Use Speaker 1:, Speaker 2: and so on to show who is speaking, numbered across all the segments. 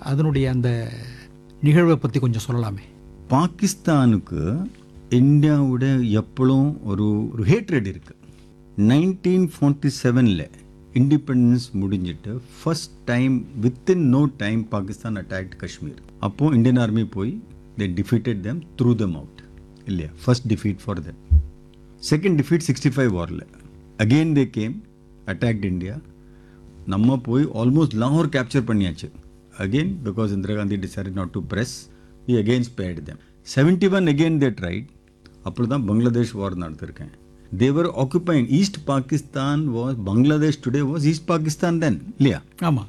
Speaker 1: அதனுடைய அந்த நிகழ்வை பற்றி கொஞ்சம் சொல்லலாமே
Speaker 2: பாகிஸ்தானுக்கு இந்தியாவோட எப்பளும் ஒரு ஒரு ஹேட்ரட் இருக்கு நைன்டீன் ஃபார்ட்டி செவனில் இண்டிபெண்டன்ஸ் முடிஞ்சிட்டு first time within no time Pakistan attacked Kashmir அப்போ இந்தியன் ஆர்மி போய் they defeated them threw them out இல்லையா first defeat for them second defeat sixty five வாரில் again they came attacked India நம்ம போய் almost லாகூர் capture பண்ணியாச்சு again because Indira Gandhi decide not to press we again spared them seventy one again they tried அப்படி தான் Bangladesh war நடத்திருக்கேன் Thevar occupying east Pakistan was Bangladesh today was east Pakistan then இல்லையா
Speaker 1: ஆமாம்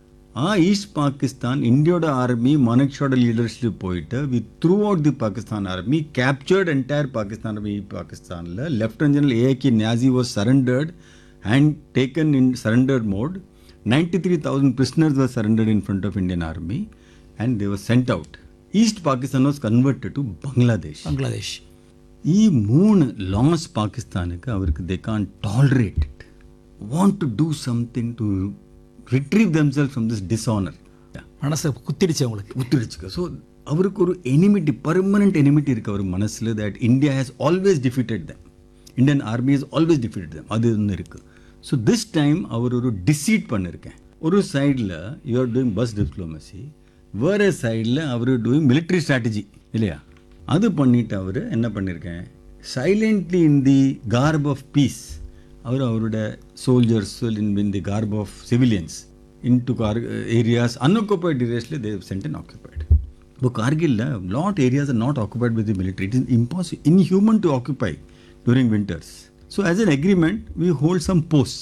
Speaker 2: ಆ east Pakistan ಇಂಡಿಯಾದ ಆರ್ಮಿ ಮಾನೆಕ್ಷೋಡ ಲೀಡರ್ಶಿಪ್ போயிட்டு we threw out the Pakistan army captured entire Pakistan army பாகிஸ்தானில் lieutenant general A K Niazi was surrendered and taken in surrendered mode ninety three thousand prisoners was surrendered in front of Indian army and they was sent out east Pakistan was converted to Bangladesh
Speaker 1: Bangladesh
Speaker 2: ಈ ಮೂಣು loss ಪಾಕಿಸ್ತಾನಕ್ಕೆ ಅವ್ರಿಗೆ they can't tolerate it want to do something to retrieve themselves from this dishonour
Speaker 1: மனசை குத்திடுச்சு அவங்களுக்கு
Speaker 2: ஒத்துடுச்சுக்க so அவருக்கு ஒரு enmity permanent enmity இருக்கு அவர் மனசில் that India has always defeated them Indian army has always defeated them அது ஒன்று இருக்கு ஸோ திஸ் டைம் அவர் ஒரு டிசீட் பண்ணியிருக்கேன் ஒரு சைடில் யூஆர் டூயிங் பஸ் டிப்ளமசி வேறு சைடில் அவர் டூயிங் மிலிட்ரி ஸ்ட்ராட்டஜி இல்லையா அது பண்ணிட்டு அவர் என்ன பண்ணியிருக்கேன் silently in the garb of peace அவர் அவரோட soldiers in in the garb of civilians into Kar- areas, unoccupied areas, they have sent and occupied. But Kargil, uh, lot areas are not occupied by the military. It is impossible, inhuman to occupy during winters. So as an agreement, we hold some posts.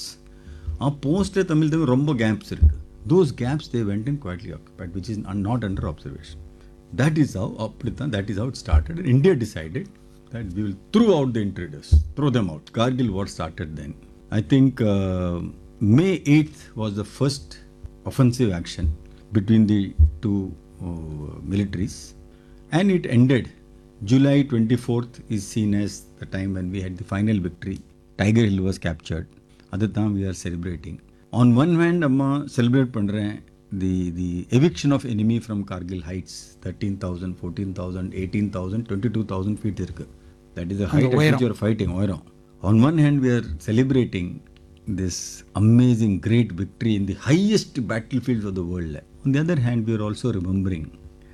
Speaker 2: ಆ post ತಮಿಳ್ದಾಗ ரொம்ப gaps ಇருக்கு those gaps they went in quietly occupied which is not under observation that is how ಅಪ್ಲಿತ that is how it started India decided that we will throw out the intruders, throw them out. Kargil war started then. I think uh, May 8th was the first offensive action between the two uh, militaries, and it ended. July 24th is seen as the time when we had the final victory. Tiger Hill was captured. At the time we are celebrating. On one hand, Amma celebrate பண்றேன் the the eviction of enemy from Kargil heights 13,000, 14,000, 18,000, 22,000 feet இருக்கு. That is the height at which you are fighting. உயரம். On one hand, we are celebrating this amazing great victory in the highest battlefields of the world. On the other hand, we are also remembering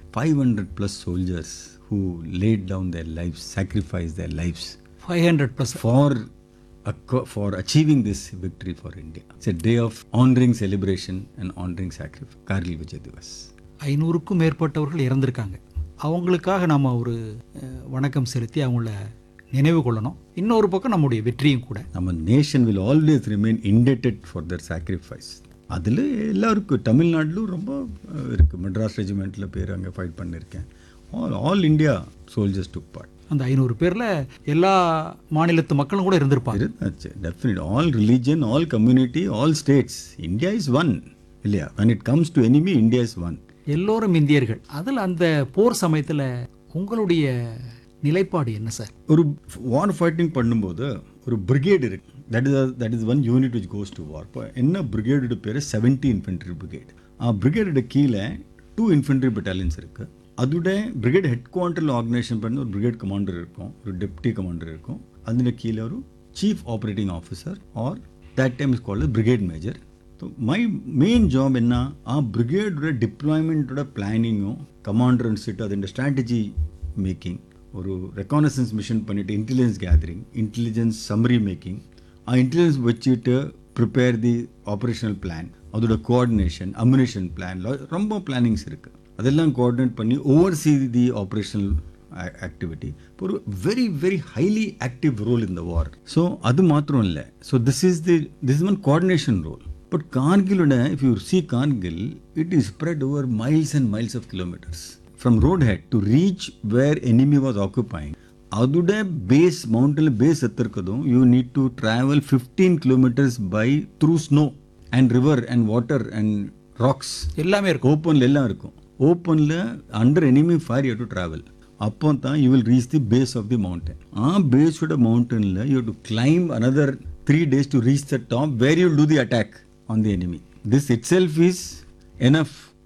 Speaker 2: 500 plus soldiers who laid down their lives, sacrificed their lives
Speaker 1: five hundred plus
Speaker 2: for acco- for achieving this victory for India. It's a day of honoring celebration and honoring sacrifice. Kargil Vijay Divas.
Speaker 1: ஐநூறுக்கும் மேற்பட்டவர்கள் இறந்திருக்காங்க அவங்களுக்காக நம்ம ஒரு அஹ், வணக்கம் செலுத்தி அவங்கள நினைவு கொள்ளணும் இன்னொரு பக்கம் நம்முடைய வெற்றியும் கூட
Speaker 2: நம்ம nation will always remain indebted for their sacrifice அதில் எல்லாருக்கும் தமிழ்நாட்டிலும் ரொம்ப அஹ், இருக்கு மெட்ராஸ் ரெஜிமெண்ட்டில் பேர் அங்கே ஃபைட் பண்ணியிருக்கேன் all all India soldiers took part
Speaker 1: அந்த ஐநூறு பேரில் எல்லா மாநிலத்து மக்களும் கூட இருந்திருப்பாங்க
Speaker 2: இருந்தாச்சு definite all religion all community all states India is one இல்லையா when it comes to enemy India is one
Speaker 1: எல்லோரும் இந்தியர்கள் அதில் அந்த போர் சமயத்தில் உங்களுடைய நிலைப்பாடு என்ன சார்
Speaker 2: ஒரு வார் ஃபைட்டிங் பண்ணும்போது ஒரு பிரிகேட் இருக்கு that is that is one unit which goes to war இப்போ என்ன பிரிகேடோட பேர் செவன்டி இன்ஃபென்ட்ரி பிரிகேட் ஆ பிரிகேடோட கீழே டூ இன்ஃபென்ட்ரி பெட்டாலியன்ஸ் இருக்கு அதோட பிரிகேட் ஹெட் குவார்ட்டரில் ஆர்கனைசேஷன் பண்ணி ஒரு பிரிகேட் கமாண்டர் இருக்கும் ஒரு டெப்டி கமாண்டர் இருக்கும் அதில் கீழே ஒரு chief operating officer or that time is called brigade major my main job என்ன ಆ ಬ್ರಿಗೇಡೋட ಡಿಪ್ಲಾಯ್ಮೆಂಟೋட பிளானிங்கும் கமாண்டர் அனுப்பிச்சிட்டு அதோட ஸ்ட்ராட்டஜி மேக்கிங் ஒரு ரெக்கானசன்ஸ் மிஷன் பண்ணிட்டு intelligence gathering intelligence summary making ஆ இன்டெலிஜென்ஸ் வச்சுட்டு ப்ரிப்பேர் தி ஆப்ரேஷனல் பிளான் அதோட கோஆர்டினேஷன் அம்யூனேஷன் பிளான் ரொம்ப பிளானிங்ஸ் இருக்குது அதெல்லாம் கோஆர்டினேட் பண்ணி ஓவர்சி தி ஆப்ரேஷனல் ஆக்டிவிட்டி ஒரு very very highly active role இந்த வார் ஸோ அது மாத்திரம் இல்லை so this is the this is one coordination role but கார்கிலோட if you see Kargil it is spread over miles and miles of kilometers from road head to reach where enemy was occupying அதோட base மவுண்டனில் base எத்திருக்கதும் you need to travel fifteen kilometers by through snow and river and water and rocks
Speaker 1: எல்லாமே இருக்கும்
Speaker 2: ஓப்பனில் எல்லாம் இருக்கும் ஓப்பனில் under enemy fire you to travel அப்போ தான் you will reach the base of the mountain ஆ பேஸோட மவுண்டனில் you to climb another three days to reach the top where you do the attack on the enemy this itself is enough